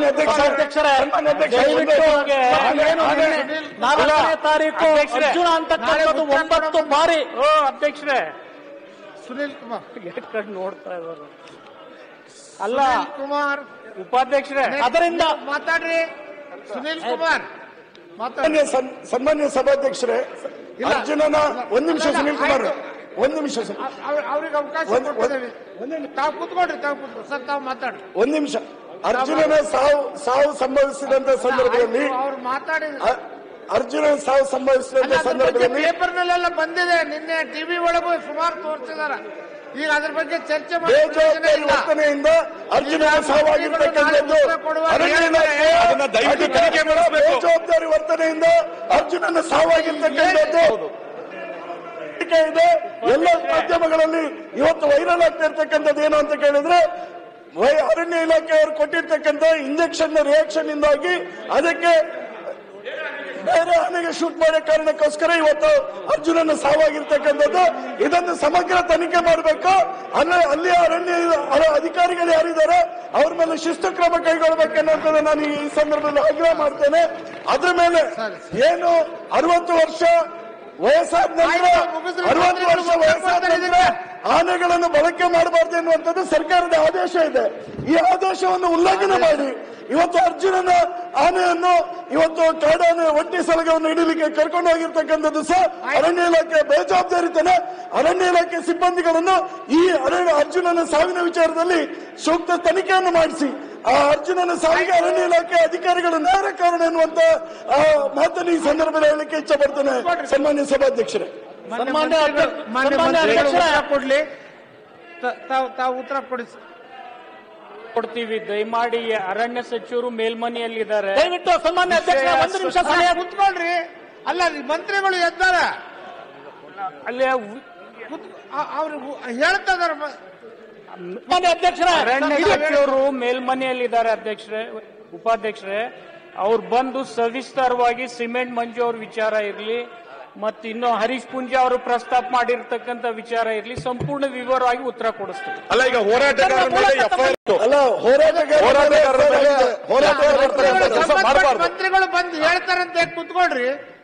ಸನ್ಮಾನ್ಯ ಅಧ್ಯಕ್ಷ ಅಧ್ಯಕ್ಷರೇ, ಸನ್ಮಾನ್ಯ ಅಧ್ಯಕ್ಷ ದಯವಿಟ್ಟು ಒಂದೇ- ಹಾಗೆ ಏನು ಹಾಗೆ- ನಿನ್ನೆ ನಾಲ್ಕನೇ ತಾರೀಕು ಅಧ್ಯಕ್ಷರೇ, ಅರ್ಜುನ ಅಂತಕ್ಕಂಥದ್ದು ಒಂಬತ್ತು ಬಾರಿ ಓ ಅಧ್ಯಕ್ಷರೇ ಸುನಿಲ್ ಕುಮಾರ್ ಎತ್ಕೊಂಡು ನೋಡ್ತಾ ಇದ್ದಾರೆ ಅಲ್ಲ ಸುನಿಲ್ ಕುಮಾರ್ ಉಪಾಧ್ಯಕ್ಷರೇ ಅದರಿಂದ ಮಾತಾಡ್ರಿ ಸುನಿಲ್ ಕುಮಾರ್ ಮಾತಾಡ್ರಿ ಸನ್ಮಾನ್ಯ ಸನ್- ಸನ್ಮಾನ್ಯ ಸಭಾಧ್ಯಕ್ಷರೇ ಇಲ್ಲ. ಅರ್ಜುನನ ಒಂದ್ ನಿಮಿಷ ಅಲ್ಲ, ಸುನೀಲ್ ಕುಮಾರ್ ಆಯ್ತು. ಒಂದ್ ನಿಮಿಷ ಸರ್. ಅವ್ರ- ಅವ್ರಿಗೆ ಅವಕಾಶ ಒಂದ್- ಕೊಟ್ಟಿದ್ದೇವೆ ಒಂದ್- ತಾವು ಕೂತ್ಕೊಳ್ರಿ ತಾವು ಕೂತ್ಕೊ ಸರ್ ತಾವು ಮಾತಾಡ್ರಿ ಒಂದ್ ನಿಮಿಷ ಅರ್ಜುನನ ಸಾವು ಸಾವು ಸಂಭವಿಸಿದಂತ ಸಂದರ್ಭದಲ್ಲಿ ಅವ್ರು ಮಾತಾಡಿದ್ರು ಅ- ಅರ್ಜುನನ ಸಾವು ಸಂಭವಿಸಿದಂತ ಸಂದರ್ಭದಲ್ಲಿ ಪೇಪರ್ನಲ್ಲೆಲ್ಲ ಬಂದಿದೆ ನಿನ್ನೆ ಟಿವಿ ಒಳಗೂ ಸುಮಾರು ತೋರಿಸಿದಾರ ಈಗ ಅದ್ರ ಬಗ್ಗೆ ಚರ್ಚೆ ಮಾಡಿ ಪ್ರಯೋಜನ ಬೇಜವಾಬ್ದಾರಿ ಇಲ್ಲ. ವರ್ತನೆಯಿಂದ ಅರ್ಜುನನ ಸಾವಾಗಿರ್ತಕ್ಕಂಥದ್ದು ಅರಣ್ಯ ಇಲಾಖೆ ಅದನ್ನ ದಯವಿಟ್ಟು ತನಿಖೆ ಮಾಡಿಸ್ಬೇಕು. ಬೇಜವಾಬ್ದಾರಿ ವರ್ತನೆಯಿಂದ ಅರ್ಜುನನ ಸಾವಾಗಿರ್ತಕ್ಕಂಥದ್ದು ಟೀಕೆ ಇದೆ ಎಲ್ಲ ಮಾಧ್ಯಮಗಳಲ್ಲಿ ಇವತ್ತು ವೈರಲ್ ಆಗ್ತಾ ಇರ್ತಕ್ಕಂಥದ್ದು ಏನು ಅಂತ ಕೇಳಿದ್ರೆ ವೈ- ಅರಣ್ಯ ಇಲಾಖೆಯವರು ಕೊಟ್ಟಿರ್ತಕ್ಕಂಥ ಇಂಜೆಕ್ಷನ್ ರಿಯಾಕ್ಷನ್ ಇಂದಾಗಿ ಅದಕ್ಕೆ ಬೇರೆ ಆನೆಗೆ ಶೂಟ್ ಮಾಡೋ ಕಾರಣಕ್ಕೋಸ್ಕರ ಇವತ್ತು ಅರ್ಜುನನ ಸಾವಾಗಿರ್ತಕ್ಕಂಥದ್ದು ಇದನ್ನು ಸಮಗ್ರ ತನಿಖೆ ಮಾಡಬೇಕು ಅಲ್ಲ ಅಲ್ಲಿ ಅರಣ್ಯ ಅರ- ಅಧಿಕಾರಿಗಳು ಯಾರಿದ್ದಾರೆ ಅವ್ರ ಮೇಲೆ ಶಿಸ್ತು ಕ್ರಮ ಕೈಗೊಳ್ಳಬೇಕನ್ನೋದನ್ನ ನಾನು ಈ ಸಂದರ್ಭದಲ್ಲಿ ಆಗ್ರಹ ಮಾಡ್ತೇನೆ ಅದ್ರ ಮೇಲೆ ಏನು ಅರವತ್ತು ವರ್ಷ ವಯಸ್ಸಾದ ನಂತರ ಆಯ್ತು, ಮುಗಿಸ್ರಿ. ಅರವತ್ತು ವರ್ಷ ವಯಸ್ಸಾದ ನಂತರ ಆನೆಗಳನ್ನು ಬಳಕೆ ಮಾಡಬಾರ್ದು ಎನ್ನುವಂಥದ್ದು ಸರ್ಕಾರದ ಆದೇಶ ಇದೆ ಈ ಆದೇಶವನ್ನು ಉಲ್ಲಂಘನೆ ಮಾಡಿ ಇವತ್ತು ಅರ್ಜುನನ ಆನೆಯನ್ನು ಇವತ್ತು ಕಾಡಾನೆ ಒಂಟಿ ಸಲಗವನ್ನು ಹಿಡಿಲಿಕ್ಕೆ ಕರ್ಕೊಂಡು ಹೋಗಿರ್ತಕ್ಕಂಥದ್ದು ಸಹ ಅರಣ್ಯ ಇಲಾಖೆ ಬೇಜವಾಬ್ದಾರಿತನ ಅರಣ್ಯ ಇಲಾಖೆ ಸಿಬ್ಬಂದಿಗಳನ್ನು ಈ ಅರಣ್ಯ ಅರ್ಜುನನ ಸಾವಿನ ವಿಚಾರದಲ್ಲಿ ಸೂಕ್ತ ತನಿಖೆಯನ್ನು ಮಾಡಿಸಿ ಆ ಅರ್ಜುನನ ಸಾವಿಗೆ ಅರಣ್ಯ ಇಲಾಖೆ ಅಧಿಕಾರಿಗಳು ನೇರ ಕಾರಣ ಎನ್ನುವಂತ ಆ, ಮಾತನ್ನು ಈ ಸಂದರ್ಭದಲ್ಲಿ ಹೇಳಲಿಕ್ಕೆ ಇಚ್ಛೆ ಪಡ್ತೇನೆ ಸನ್ಮಾನ್ಯ ಸಭಾಧ್ಯಕ್ಷರೇ ಸನ್ಮಾನ್ಯ ಅಧ್ಯ- ಮಾನ್ಯ ಸನ್ಮಾನ್ಯ ಮಂತ್ರಿಗಳು ಅಧ್ಯಕ್ಷರೇ ಉತ್ತರ ಕೊಡ್ಲಿ ತ- ತಾವು ತಾವು ಉತ್ತರ ಕೊಡಿಸಿ ಕೊಡ್ತೀವಿ ದಯಮಾಡಿ ಅರಣ್ಯ ಸಚಿವರು ಮೇಲ್ಮನೆಯಲ್ಲಿದ್ದಾರೆ ದಯವಿಟ್ಟು ಸನ್ಮಾನ್ಯ ಅಧ್ಯಕ್ಷರೇ ಒಂದು ನಿಮಿಷ ಸಮಯ ಕುತ್ಕೊಳ್ರಿ ಅಲ್ಲ ರೀ, ಮಂತ್ರಿಗಳು ಎದ್ದಾರ ಅಲ್ಲಿ ಕುತ್- ಆ- ಅವ್ರು ಹೇಳ್ತಾ ಇದಾರೆ ಮ- ಸನ್ಮಾನ್ಯ ಅಧ್ಯಕ್ಷರೇ ಅರಣ್ಯ ಇದು- ಸಚಿವರು ಮೇಲ್ಮನೆಯಲ್ಲಿದ್ದಾರೆ ಅಧ್ಯಕ್ಷರೇ ಉಪಾಧ್ಯಕ್ಷರೇ ಅವ್ರು ಬಂದು ಸವಿಸ್ತಾರವಾಗಿ ಸಿಮೆಂಟ್ ಮಂಜು ಅವ್ರ ವಿಚಾರ ಇರಲಿ ಮತ್ತು ಇನ್ನು ಹರೀಶ್ ಪುಂಜ ಅವರು ಪ್ರಸ್ತಾಪ ಮಾಡಿರ್ತಕ್ಕಂಥ ವಿಚಾರ ಇರಲಿ ಸಂಪೂರ್ಣ ವಿವರವಾಗಿ ಉತ್ತರ ಕೊಡಿಸ್ತೀವಿ ಅಲ್ಲ ಈಗ ಹೋರಾಟಗಾರರ ಮೇಲೆ ಎಫ್ಐಆರ್ ಅಲ್ಲ ಹೋರಾಟಗಾರ ಹೋರಾಟಗಾರರ ಮೇಲೆ ಹೋರಾಟಗಾರರ ಮಾಡ್ತಾರೆ ಅಂತ ಕೆಲಸ ಸಂಬಂಧಪಟ್ಟ ಮಾಡಬಾರ್ದು ಮಂತ್ರಿಗಳು ಬಂದು ಹೇಳ್ತಾರಂತೆ ಕುತ್ಕೊಳ್ರಿ